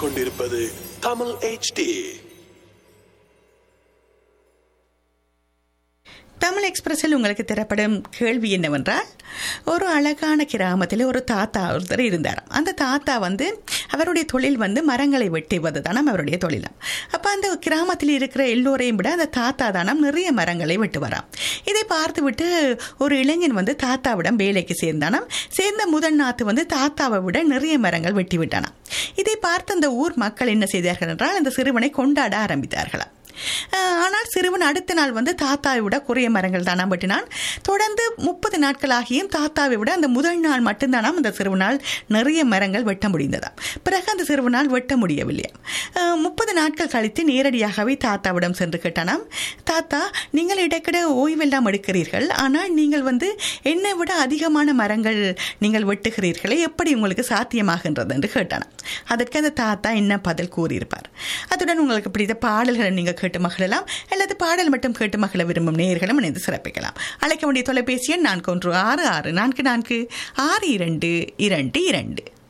கேட்டுக்கொண்டிருப்பது தமிழ் HD தமிழ் எக்ஸ்பிரஸில் உங்களுக்கு தரப்படும் கேள்வி என்னவென்றால் ஒரு அழகான கிராமத்தில் ஒரு தாத்தா ஒருத்தர் இருந்தார் அந்த தாத்தா வந்து அவருடைய தொழில் வந்து மரங்களை வெட்டுவது தானம் அவருடைய தொழிலம் அப்போ அந்த கிராமத்தில் இருக்கிற எல்லோரையும் விட அந்த தாத்தா தானம் நிறைய மரங்களை வெட்டுவாராம் இதை பார்த்துவிட்டு ஒரு இளைஞன் வந்து தாத்தாவிடம் வேலைக்கு சேர்ந்தானாம் சேர்ந்த முதல் நாத்து வந்து தாத்தாவை விட நிறைய மரங்கள் வெட்டி விட்டானாம் இதை பார்த்து அந்த ஊர் மக்கள் என்ன செய்தார்கள் என்றால் அந்த சிறுவனை கொண்டாட ஆரம்பித்தார்களாம் அஹ் ஆனால் சிறுவன் அடுத்த நாள் வந்து தாத்தாவை விட குறைய மரங்கள் தானாம் வெட்டினான் தொடர்ந்து முப்பது நாட்கள் ஆகியும் தாத்தாவை விட அந்த முதல் நாள் மட்டும்தானாம் அந்த சிறுவனால் நிறைய மரங்கள் வெட்ட முடிந்ததாம் பிறகு அந்த சிறுவனால் வெட்ட முடியவில்லையாம் அஹ் முப்பது நாட்கள் கழித்து நேரடியாகவே தாத்தாவிடம் சென்று கேட்டானாம் தாத்தா நீங்கள் இடைக்கிட ஓய்வெல்லாம் எடுக்கிறீர்கள் ஆனால் நீங்கள் வந்து என்னை விட அதிகமான மரங்கள் நீங்கள் வெட்டுகிறீர்களே எப்படி உங்களுக்கு சாத்தியமாகின்றது என்று கேட்டானாம் அதற்கு அந்த தாத்தா என்ன பதில் கூறியிருப்பார் அத்துடன் உங்களுக்கு பிடித்த பாடல்களை நீங்கள் கேட்டு மகிழலாம் அல்லது பாடல் மட்டும் கேட்டு மகிழ விரும்பும் நேயர்களும் இணைந்து சிறப்பிக்கலாம் அழைக்க வேண்டிய தொலைபேசி எண் நான்கு ஒன்று ஆறு ஆறு நான்கு நான்கு ஆறு இரண்டு இரண்டு இரண்டு